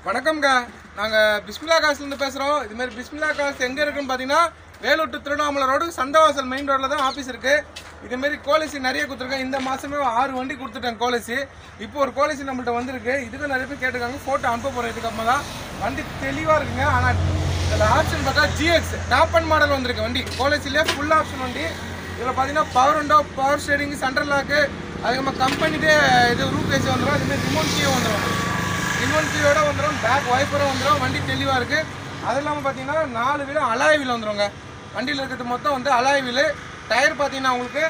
வணக்கம்ங்க நாங்கள் பிஸ்மிலா காசுலேருந்து பேசுகிறோம் இதுமாரி பிஸ்மிலா காசு எங்கே இருக்குன்னு பார்த்தீங்கன்னா Vellore to Tiruvannamalai road Santhavasal main ரோட்டில் தான் ஆஃபீஸ் இருக்குது இதுமாரி கோலிசி நிறைய கொடுத்துருக்கேன் இந்த மாதமே ஆறு வண்டி கொடுத்துட்டேன் கோலிசி இப்போ ஒரு கோலிசி நம்மள்ட்ட வந்திருக்கு இதுக்கும் நிறைய பேர் கேட்டிருக்காங்க ஃபோட்டோ அனுப்ப போகிறேன் இதுக்கப்புறமா தான் வண்டி தெளிவாக இருக்குங்க ஆனால் இதில் ஆப்ஷன் பார்த்தா ஜிஎக்ஸ் டாப் அண்ட் மாடல் வந்திருக்கு வண்டி கோலிசிலே ஃபுல் ஆப்ஷன் வண்டி இதில் பார்த்தீங்கன்னா power window power steering central lock அதுக்கப்புறமா கம்பெனிட்டே இது ரூப் ஏசி வந்துடும் இதுமாரி ரிமோட் கீ வந்துடும் ரிமோட் கீயோட வந்துடும் பேக் வைப்பரும் வந்துடும் வண்டி தெளிவாக இருக்குது அது இல்லாமல் பார்த்தீங்கன்னா நாலு வீலும் அலாய் வீல் வந்துருங்க வண்டியில் இருக்கிறது மொத்தம் வந்து அலாய் வீல் டயர் பார்த்தீங்கன்னா உங்களுக்கு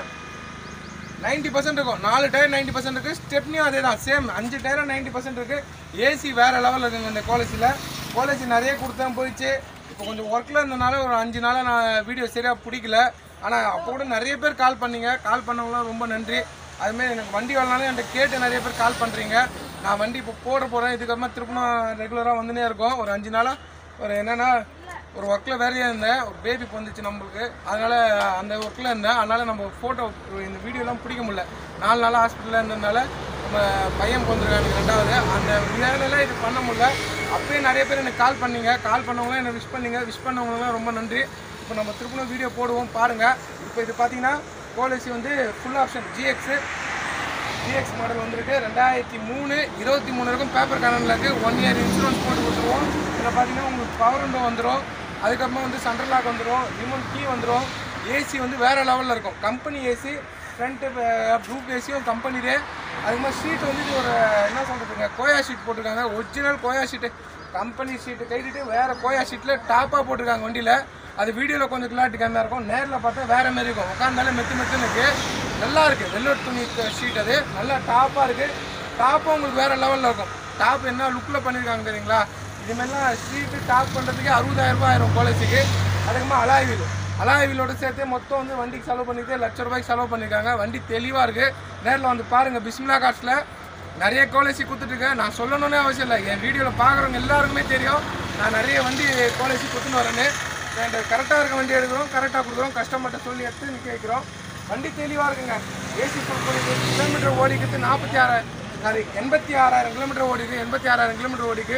நைன்டி பர்சன்ட் இருக்கும் நாலு டயர் நைன்டி பர்சன்ட் இருக்குது ஸ்டெப்னியும் அதே தான் சேம் அஞ்சு டயரும் நைன்டி பர்சன்ட் இருக்குது ஏசி வேறு லெவலில் இருக்குங்க இந்த காலேஜில் காலேஜ் நிறைய கொடுத்தேன் போயிடுச்சு இப்போ கொஞ்சம் ஒர்க்கில் இருந்தனால ஒரு அஞ்சு நாளாக நான் வீடியோ சரியாக பிடிக்கல ஆனால் அப்போ கூட நிறைய பேர் கால் பண்ணீங்க கால் பண்ணவங்களாம் ரொம்ப நன்றி அதுமாரி எனக்கு வண்டி வரனாலும் என்கிட்ட கேட்டு நிறைய பேர் கால் பண்ணுறீங்க நான் வண்டி இப்போ போட போகிறேன் இதுக்கப்புறமா திருப்பணும் ரெகுலராக வந்துனே இருக்கும் ஒரு அஞ்சு நாளாக ஒரு என்னென்னா ஒரு ஒர்க்கில் வேலையாக இருந்தேன் ஒரு பேபி வந்துச்சு நம்மளுக்கு அதனால் அந்த ஒர்க்கில் இருந்தேன் அதனால் நம்ம ஃபோட்டோ இந்த வீடியோலாம் பிடிக்க முடியல நாலு நாளாக ஹாஸ்பிட்டலில் இருந்ததுனால நம்ம பையன் பிறந்திருக்காங்க எனக்கு ரெண்டாவது அந்த வேலையெல்லாம் இது பண்ண முடியல அப்பயே நிறைய பேர் எனக்கு கால் பண்ணீங்க கால் பண்ணவங்களாம் எனக்கு விஷ் பண்ணீங்க விஷ் பண்ணவங்களாம் ரொம்ப நன்றி இப்போ நம்ம திருப்பணும் வீடியோ போடுவோம் பாருங்கள் இப்போ இது பார்த்தீங்கன்னா கோலேசி வந்து full option GX GX model வந்திருக்கு ரெண்டாயிரத்தி மூணு இருபத்தி மூணு வரைக்கும் பேப்பர் கரண்டில் இருக்குது ஒன் இயர் இன்சூரன்ஸ் போட்டு கொடுத்துருவோம் இதில் பார்த்தீங்கன்னா உங்களுக்கு பவர் விண்டோ வந்துடும் அதுக்கப்புறமா வந்து சென்ட்ரல் லாக் வந்துடும் ரிமோட் கீ வந்துடும் ஏசி வந்து வேறு லெவலில் இருக்கும் கம்பெனி ஏசி ஃப்ரண்ட்டு ப்ளூப் ஏசியும் கம்பெனிலே அது மாதிரி ஷீட் வந்து இது ஒரு என்ன சொல்கிறதுங்க கோயா ஷீட் போட்டிருக்காங்க ஒரிஜினல் கோயா ஷீட்டு கம்பெனி ஷீட்டு கைட்டிட்டு வேறு கோயா ஷீட்டில் டாப்பாக போட்டிருக்காங்க வண்டியில் அது வீடியோவில் கொஞ்சம் கிளாரிட்டி கம்மியாக இருக்கும் நேரில் பார்த்தா வேறு மாதிரி இருக்கும் உட்காந்தாலே மெத்து மெத்துன்னு இருக்குது நல்லா இருக்குது வெள்ளோட் துணி ஷீட் அது நல்லா டாப்பாக இருக்குது டாப்பும் உங்களுக்கு வேறு லெவலில் இருக்கும் டாப் என்ன லுக்கில் பண்ணியிருக்காங்க தெரியுங்களா இதுமாரிலாம் ஷீட்டு டாப் பண்ணுறதுக்கே அறுபதாயிரம் ரூபாய் ஆயிரும் காலேஜுக்கு அதுக்கப்புறமா அலாய் வீல் அலாய் வீலோட சேர்த்து மொத்தம் வந்து வண்டிக்கு செலவு பண்ணிட்டு லட்ச ரூபாய்க்கு செலவு பண்ணியிருக்காங்க வண்டி தெளிவாக இருக்குது நேரில் வந்து பாருங்கள் பிஸ்மிலா காஸ்ட்டில் நிறைய கோலேசி கொடுத்துட்ருக்கேன் நான் சொல்லணும்னே அவசியம் இல்லை என் வீடியோவில் பார்க்குறவங்க எல்லாருக்குமே தெரியும் நான் நிறைய வண்டி கோலேசி கொடுத்துன்னு வரேன்னு அண்ட் கரெக்டாக இருக்க வண்டி எடுக்கிறோம் கரெக்டாக கொடுக்குறோம் கஸ்டமர்கிட்ட சொல்லி எடுத்து நிற்க வைக்கிறோம் வண்டி தெளிவாக இருக்குங்க ஏசி ஃபுல் பண்ணிட்டு கிலோமீட்டர் ஓடிக்கிறது நாற்பத்தி ஆறாயிரம் சாரி எண்பத்தி ஆறாயிரம் கிலோமீட்டர் ஓடிக்கு எண்பத்தி ஆறாயிரம் கிலோமீட்டர் ஓடிக்கு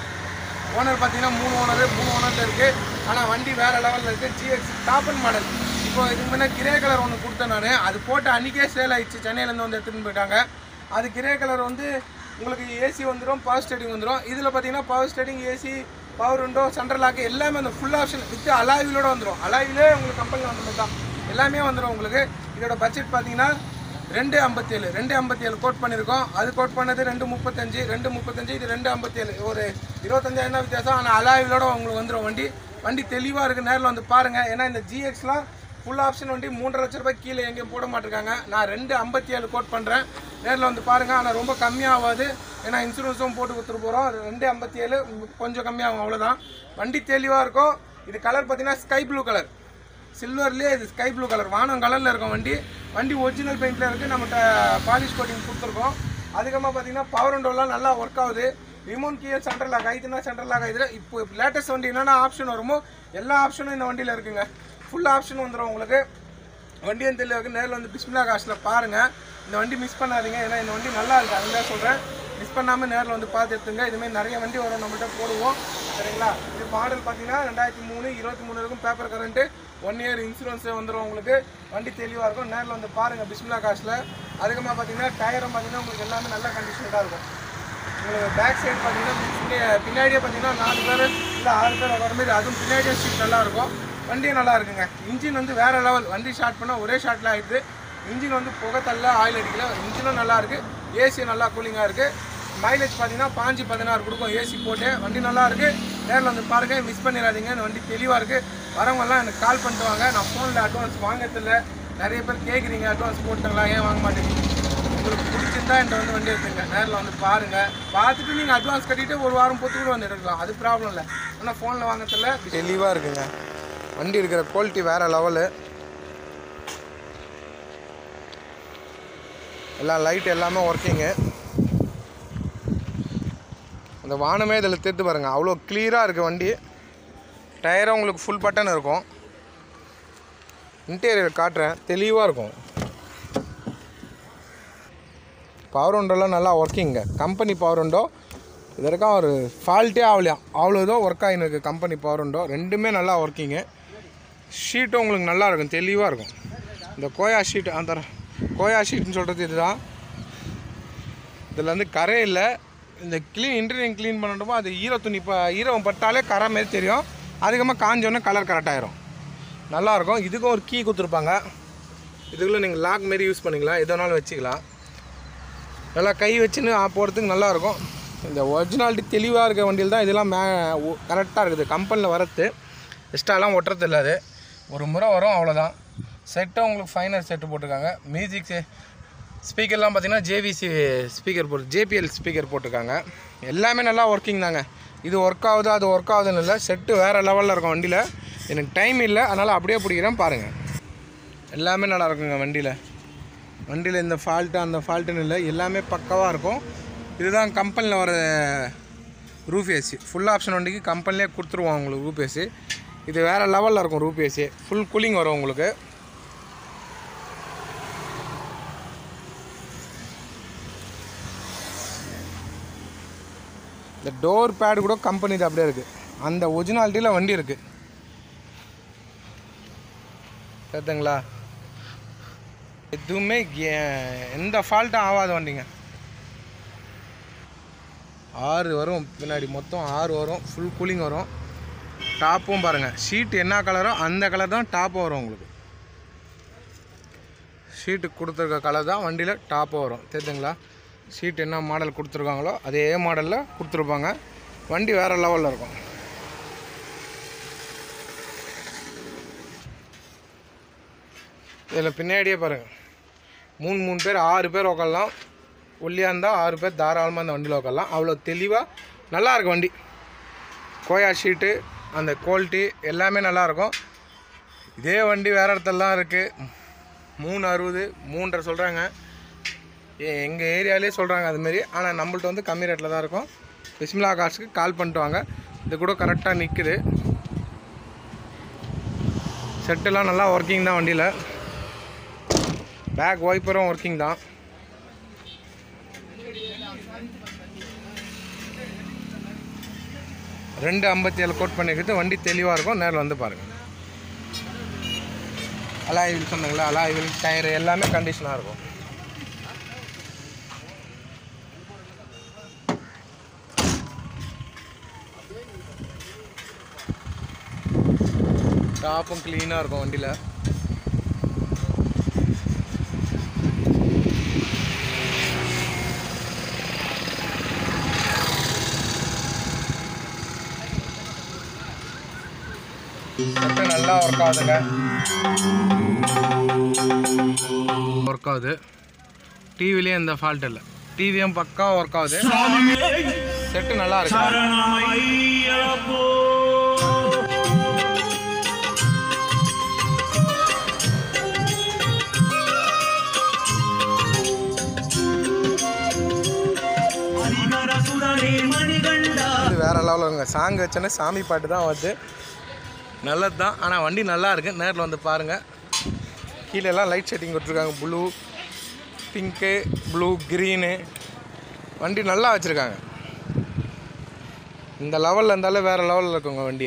ஓனர் பார்த்தீங்கன்னா மூணு ஓனர் மூணு ஓனரில் இருக்குது ஆனால் வண்டி வேறு லெவலில் இருக்குது ஜிஎக்ஸ் டாப் அண்ட் மாடல் இப்போ இதுக்கு முன்னே கிரே கலர் ஒன்று கொடுத்தேன் நான் அது போட்டு அன்றைக்கே சேல் ஆயிடுச்சு சென்னையிலேருந்து வந்து எடுத்துகிட்டு போயிட்டாங்க அது கிரே கலர் வந்து உங்களுக்கு ஏசி வந்துடும் பவர் ஸ்டேடிங் வந்துடும் இதில் பார்த்தீங்கன்னா power steering AC power window central lock எல்லாமே அந்த ஃபுல் ஆப்ஷன் வித் அலாவிலோட வந்துடும் அலாவிலே உங்களுக்கு கம்பெனி வந்து தான் எல்லாமே வந்துடும் உங்களுக்கு இதோட பட்ஜெட் பார்த்தீங்கன்னா ரெண்டு ஐம்பத்தேழு ரெண்டு ஐம்பத்தேழு கோட் பண்ணியிருக்கோம் அது கோட் பண்ணது ரெண்டு முப்பத்தஞ்சு ரெண்டு முப்பத்தஞ்சு இது ரெண்டு ஐம்பத்தேழு ஒரு இருபத்தஞ்சாயிரம் தான் வித்தியாசம் ஆனால் அலாவிலோட உங்களுக்கு வந்துடும் வண்டி வண்டி தெளிவாக இருக்குது நேரில் வந்து பாருங்கள் ஏன்னா இந்த ஜிஎக்ஸ்லாம் ஃபுல் ஆப்ஷன் வண்டி மூன்றரை லட்ச ரூபாய் கீழே எங்கேயும் போட மாட்டிருக்காங்க நான் ரெண்டு ஐம்பத்தி ஏழு கோட் பண்ணுறேன் நேரில் வந்து பாருங்கள் ஆனால் ரொம்ப கம்மியாகாது ஏன்னா இன்சூரன்ஸும் போட்டு கொடுத்துட்டு போகிறோம் ரெண்டு ஐம்பத்தி ஏழு கொஞ்சம் கம்மியாகும் அவ்வளோதான் வண்டி தெளிவாக இருக்கும் இது கலர் பார்த்தீங்கன்னா ஸ்கை ப்ளூ கலர் சில்வர்லேயே இது ஸ்கை ப்ளூ கலர் வானம் கலரில் இருக்கும் வண்டி வண்டி ஒரிஜினல் பெயிண்டில் இருக்குது நம்மகிட்ட பாலிஷ் கோட்டிங் கொடுத்துருக்கோம் அதுக்கப்புறமா பார்த்தீங்கன்னா பவர் விண்டோலாம் நல்லா ஒர்க் ஆகுது ரிமோட் கீ சென்ட்ரல் லாக் ஆயிடுச்சுன்னா சென்ட்ரல் லாக் ஆயிடுது இப்போ லேட்டஸ்ட் வண்டி என்னென்ன ஆப்ஷன் வருமோ எல்லா ஆப்ஷனும் இந்த வண்டியில் இருக்குங்க ஃபுல் ஆப்ஷன் வந்துடும் உங்களுக்கு வண்டியும் தெரியல நேரில் வந்து பிஸ்மிலா காசில் பாருங்கள் இந்த வண்டி மிஸ் பண்ணாதீங்க ஏன்னா இந்த வண்டி நல்லா இருக்குது அதுதான் சொல்கிறேன் மிஸ் பண்ணாமல் நேரில் வந்து பார்த்து எடுத்துங்க இதுமாதிரி நிறைய வண்டி வரும் நம்மள்ட்ட போடுவோம் சரிங்களா இது மாடல் பார்த்தீங்கன்னா ரெண்டாயிரத்தி மூணு இருபத்தி மூணு வரைக்கும் paper current one year insurance வந்துடும் உங்களுக்கு வண்டி தெளிவாக இருக்கும் நேரில் வந்து பாருங்கள் பிஸ்மிலா காசில் அதுக்கப்புறமா பார்த்தீங்கன்னா டயரும் பார்த்தீங்கன்னா உங்களுக்கு எல்லாமே நல்ல கண்டிஷனாக இருக்கும் உங்களுக்கு பேக் சைடு பார்த்தீங்கன்னா பின்ன- பின்னாடியே பார்த்தீங்கன்னா நாலு பேர் இல்லை ஆறு பேர் வர மாதிரி அதுவும் பின்னாடியே சீட் நல்லா இருக்கும் வண்டியும் நல்லா இருக்குங்க இன்ஜின் வந்து வேற லெவல் வண்டி ஸ்டார்ட் பண்ணால் ஒரே ஷாட்டில் ஆயிடுது இன்ஜின் வந்து புகை தள்ள ஆயில் அடிக்கல இன்ஜினும் நல்லா இருக்கு ஏசி நல்லா கூலிங்காக இருக்கு மைலேஜ் பார்த்தீங்கன்னா பாஞ்சு பதினாறு கொடுக்கும் ஏசி போட்டு வண்டி நல்லா இருக்கு நேரில் வந்து பாருங்க மிஸ் பண்ணிடாதீங்க இந்த வண்டி தெளிவாக இருக்கு வரவங்கெல்லாம் எனக்கு கால் பண்ணிட்டு வாங்க நான் ஃபோனில் அட்வான்ஸ் வாங்கறதில்ல நிறைய பேர் கேட்குறீங்க அட்வான்ஸ் போட்டுங்களா ஏன் வாங்க மாட்டேங்க உங்களுக்கு பிடிச்சிருந்தா என்கிட்ட வந்து வண்டி எடுத்துங்க நேரில் வந்து பாருங்க பார்த்துட்டு நீங்கள் அட்வான்ஸ் கட்டிட்டு ஒரு வாரம் பொத்து கூட வந்து எடுக்கலாம் அது ப்ராப்ளம் இல்லை ஆனால் ஃபோனில் வாங்கறதுல தெளிவாக இருக்குங்க வண்டி இருக்கிற குவாலிட்டி வேற லெவலு எல்லாம் லைட் எல்லாமே ஒர்க்கிங்கு அந்த வானமே இதில் தெரித்து பாருங்க அவ்வளோ கிளியராக இருக்குது வண்டி டயரும் உங்களுக்கு ஃபுல் பட்டன் இருக்கும் இன்டீரியர் காட்டுறேன் தெளிவாக இருக்கும் பவர் விண்டோலாம் நல்லா ஒர்க்கிங்க கம்பெனி பவர் விண்டோ இது வரைக்கும் ஒரு ஃபால்ட்டே ஆகலையாம் அவ்வளோ இதோ ஒர்க் ஆகின்னு இருக்குது கம்பெனி பவர் உண்டோ ரெண்டுமே நல்லா ஒர்க்கிங்கு ஷீட்டும் உங்களுக்கு நல்லா இருக்கும் தெளிவாக இருக்கும் இந்த கோயா ஷீட் அந்த கோயா ஷீட்னு சொல்கிறது இதுதான் இதில் வந்து கரை இல்லை இந்த க்ளீன் இன்டீரியர் க்ளீன் பண்ணணுமோ அது ஈர துணி இப்போ ஈரம் பட்டாலே கரை மாரி தெரியும் அதிகமாக காஞ்சோன்னே கலர் கரெக்டாயிரும் நல்லாயிருக்கும் இதுக்கும் ஒரு கீ கொடுத்துருப்பாங்க இதுக்குள்ளே நீங்கள் லாக் மாரி யூஸ் பண்ணிக்கலாம் எது வேணாலும் வச்சுக்கலாம் நல்லா கை வச்சுன்னு ஆ- போகிறதுக்கு நல்லாயிருக்கும் இந்த ஒரிஜினாலிட்டி தெளிவாக இருக்க வண்டியில் தான் இதெல்லாம் மே கரெக்டாக இருக்குது கம்பெனியில் வரது எக்ஸ்ட்ராலாம் ஒட்டுறது இல்லை அது ஒரு முறை வரும் அவ்வளோதான் செட்டும் உங்களுக்கு ஃபைனர் செட்டு போட்டிருக்காங்க மியூசிக் ஸ்பீக்கர்லாம் பார்த்தீங்கன்னா ஜேவிசி ஸ்பீக்கர் போட்டு ஜேபிஎல் ஸ்பீக்கர் போட்டிருக்காங்க எல்லாமே நல்லா ஒர்க்கிங் தாங்க இது ஒர்க் ஆகுது அது ஒர்க் ஆகுதுன்னு இல்லை செட்டு வேறு லெவலில் இருக்கும் வண்டியில் எனக்கு டைம் இல்லை அதனால் அப்படியே பிடிக்கிறேன் பாருங்கள் எல்லாமே நல்லா இருக்குங்க வண்டியில் வண்டியில் இந்த ஃபால்ட்டு அந்த ஃபால்ட்டுன்னு இல்லை எல்லாமே பக்காவாக இருக்கும் இதுதான் கம்பெனியில் வர ரூஃப் ஏசி ஃபுல் ஆப்ஷன் வண்டிக்கு கம்பெனிலே கொடுத்துருவோம் உங்களுக்கு ரூப் ஏசி இது வேறு லெவலில் இருக்கும் ரூப் ஏசி ஃபுல் கூலிங் வரும் உங்களுக்கு இந்த டோர் பேடு கூட கம்பெனி இது அப்படியே இருக்குது அந்த ஒரிஜினாலிட்டியில் வண்டி இருக்குது கேட்டுங்களா எதுவுமே எ- எந்த ஃபால்ட்டும் ஆகாத வண்டிங்க ஆறு வரும் பின்னாடி மொத்தம் ஆறு வரும் ஃபுல் கூலிங் வரும் டாப்பும் பாருங்கள் ஷீட் என்ன கலரோ அந்த கலர் தான் டாப்பும் வரும் உங்களுக்கு ஷீட்டு கொடுத்துருக்க கலர் தான் வண்டியில் டாப்பும் வரும் தெரியுதுங்களா ஷீட் என்ன மாடல் கொடுத்துருக்காங்களோ அதே மாடலில் கொடுத்துருப்பாங்க வண்டி வேறு லெவலில் இருக்கும் இதில் பின்னாடியே பாருங்கள் மூணு மூணு பேர் ஆறு பேர் உட்காரலாம் ஒல்லியாக இருந்தால் ஆறு பேர் தாராளமாக அந்த வண்டியில் உட்காரலாம் அவ்வளோ தெளிவாக நல்லா இருக்கும் வண்டி கோயா ஷீட்டு அந்த குவாலிட்டி எல்லாமே நல்லாயிருக்கும் இதே வண்டி வேறு இடத்துலலாம் இருக்குது மூணு அறுபது மூன்றரை சொல்கிறாங்க எங்கள் ஏரியாலே சொல்கிறாங்க அதுமாரி ஆனால் நம்மள்ட்ட வந்து கம்மி ரேட்டில் தான் இருக்கும் பிஸ்மிலா காசுக்கு கால் பண்ணிட்டு வாங்க இது கூட கரெக்டாக நிற்குது செட்டெல்லாம் நல்லா ஒர்க்கிங் தான் வண்டியில் பேக் வைப்பரும் ஒர்க்கிங் தான் ரெண்டு ஐம்பத்தி ஏழு கோட் பண்ணிக்கிட்டு வண்டி தெளிவாக இருக்கும் நேரில் வந்து பாருங்கள் அலாய்வில் சொன்னாங்களா அலாய்வில் டயர் எல்லாமே கண்டிஷனாக இருக்கும் டாப்பும் க்ளீனாக இருக்கும் வண்டியில் சட்டை நல்லா ஒர்க் ஆகுதுங்க ஒர்க் ஆகுது டிவிலையும் எந்த ஃபால்ட் இல்லை டிவியும் பக்கா ஒர்க் ஆகுது செட்டு நல்லா இருக்கு இது வேற லெவலுங்க சாங் வச்சோன்னே சாமி பாட்டு தான் வருது நல்லது தான் ஆனால் வண்டி நல்லா இருக்கு நேரில் வந்து பாருங்கள் கீழெல்லாம் லைட் செட்டிங் கொடுத்துருக்காங்க ப்ளூ பிங்க்கு ப்ளூ க்ரீனு வண்டி நல்லா வச்சுருக்காங்க இந்த லெவலில் இருந்தாலே வேறு லெவலில் இருக்குங்க வண்டி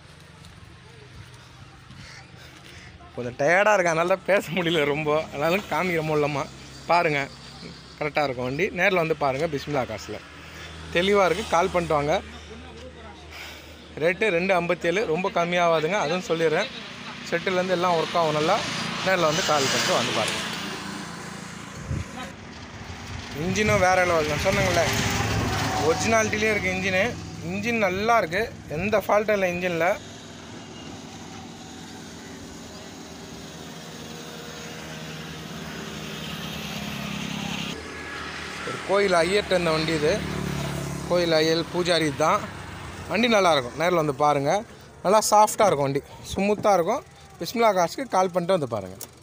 கொஞ்சம் டயர்டாக இருக்கு அதனால தான் பேச முடியல ரொம்ப அதனால காமிக்கிற மூலமாக பாருங்கள் கரெக்டாக இருக்கும் வண்டி நேரில் வந்து பாருங்கள் பிஸ்மிலா காசில் தெளிவாக இருக்குது கால் பண்ணிட்டு வாங்க ரேட்டு ரெண்டு ஐம்பத்தேழு ரொம்ப கம்மியாகாதுங்க அதுவும் சொல்லிடுறேன் செட்டுலேருந்து எல்லாம் ஒர்க் ஆகும் நல்லா நேரில் வந்து கால் பண்ணிட்டு வந்து பாருங்கள் இன்ஜினும் வேற லெவல் நான் சொன்னேங்களே ஒரிஜினாலிட்டிலே இருக்குது இன்ஜினு இன்ஜின் நல்லா இருக்குது எந்த ஃபால்ட்டும் இல்லை இன்ஜினில் ஒரு கோயில் ஐயர்கிட்ட இந்த வண்டி இது கோயில் ஐயல் பூஜாரி தான் வண்டி நல்லாயிருக்கும் நேரில் வந்து பாருங்கள் நல்லா சாஃப்டாக இருக்கும் வண்டி ஸ்மூத்தாக இருக்கும் பிஸ்மிலா காசுக்கு கால் பண்ணிட்டு வந்து பாருங்கள்